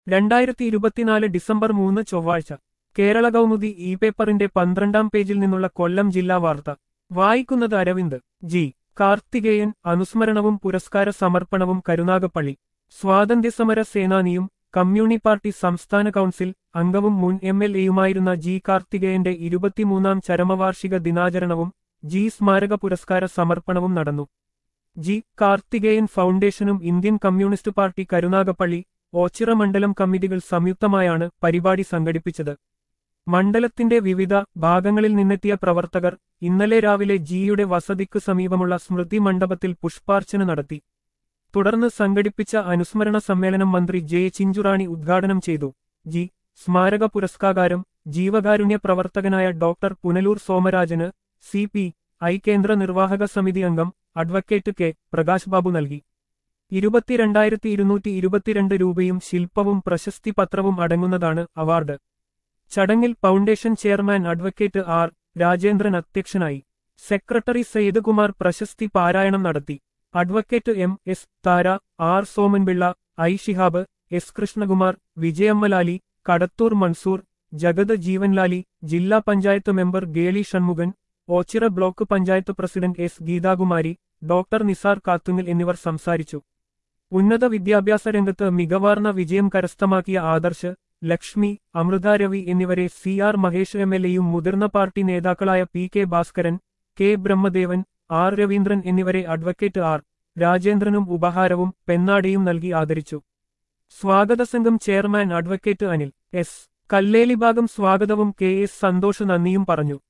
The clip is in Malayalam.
രണ്ടായിരത്തി ഇരുപത്തിനാല് ഡിസംബർ മൂന്ന് ചൊവ്വാഴ്ച കേരള കൗമുദി ഇ പേപ്പറിന്റെ പന്ത്രണ്ടാം പേജിൽ നിന്നുള്ള കൊല്ലം ജില്ലാ വാർത്ത വായിക്കുന്നത് അരവിന്ദ് ജി കാർത്തികേയൻ അനുസ്മരണവും പുരസ്കാര സമർപ്പണവും കരുനാഗപ്പള്ളി സ്വാതന്ത്ര്യസമര സേനാനിയും കമ്മ്യൂണി പാർട്ടി സംസ്ഥാന കൗൺസിൽ അംഗവും മുൻ എം എൽ എയുമായിരുന്ന ജി കാർത്തികേയന്റെ ഇരുപത്തിമൂന്നാം ചരമവാർഷിക ദിനാചരണവും ജി സ്മാരക പുരസ്കാര സമർപ്പണവും നടന്നു ജി കാർത്തികേയൻ ഫൗണ്ടേഷനും Indian communist party Karunagappally Ochira മണ്ഡലം കമ്മിറ്റികൾ സംയുക്തമായാണ് പരിപാടി സംഘടിപ്പിച്ചത് മണ്ഡലത്തിന്റെ വിവിധ ഭാഗങ്ങളിൽ നിന്നെത്തിയ പ്രവർത്തകർ ഇന്നലെ രാവിലെ ജിയുടെ വസതിക്ക് സമീപമുള്ള സ്മൃതി മണ്ഡപത്തിൽ പുഷ്പാർച്ചന നടത്തി തുടർന്ന് സംഘടിപ്പിച്ച അനുസ്മരണ സമ്മേളനം മന്ത്രി ജെ ചിഞ്ചുറാണി ഉദ്ഘാടനം ചെയ്തു ജി സ്മാരക പുരസ്കാരം ജീവകാരുണ്യ പ്രവർത്തകനായ ഡോക്ടർ പുനലൂർ സോമരാജന് സി പി ഐ കേന്ദ്ര നിർവാഹക സമിതി അംഗം അഡ്വക്കേറ്റ് കെ പ്രകാശ് ബാബു നൽകി ഇരുപത്തിരണ്ടായിരത്തി ഇരുന്നൂറ്റി ഇരുപത്തിരണ്ട് രൂപയും ശില്പവും പ്രശസ്തി പത്രവും അടങ്ങുന്നതാണ് അവാർഡ് ചടങ്ങിൽ foundation chairman advocate R Rajendran അധ്യക്ഷനായി സെക്രട്ടറി സയ്യിദ് കുമാർ പ്രശസ്തി പാരായണം നടത്തി advocate M S Thara R Somanpillai I Shihab S Krishnakumar Vijayammalali Kadathoor Mansoor Jagath Jeevanlali ജില്ലാ panchayat member Geli Shanmughan Ochira block panchayat president S Geethakumari doctor Nisar Kathungal എന്നിവർ സംസാരിച്ചു ഉന്നത വിദ്യാഭ്യാസ രംഗത്ത് മികവാർന്ന വിജയം കരസ്ഥമാക്കിയ ആദർശ് ലക്ഷ്മി അമൃത രവി എന്നിവരെ C R Mahesh M L എയും മുതിർന്ന പാർട്ടി നേതാക്കളായ P K Bhaskaran K Brahmadevan R Raveendran എന്നിവരെ അഡ്വക്കേറ്റ് ആർ രാജേന്ദ്രനും ഉപഹാരവും പെന്നാടിയും നൽകി ആദരിച്ചു സ്വാഗത സംഘം chairman advocate Anil S Kalleli ഭാഗം സ്വാഗതവും കെ എസ് സന്തോഷ് നന്ദിയും പറഞ്ഞു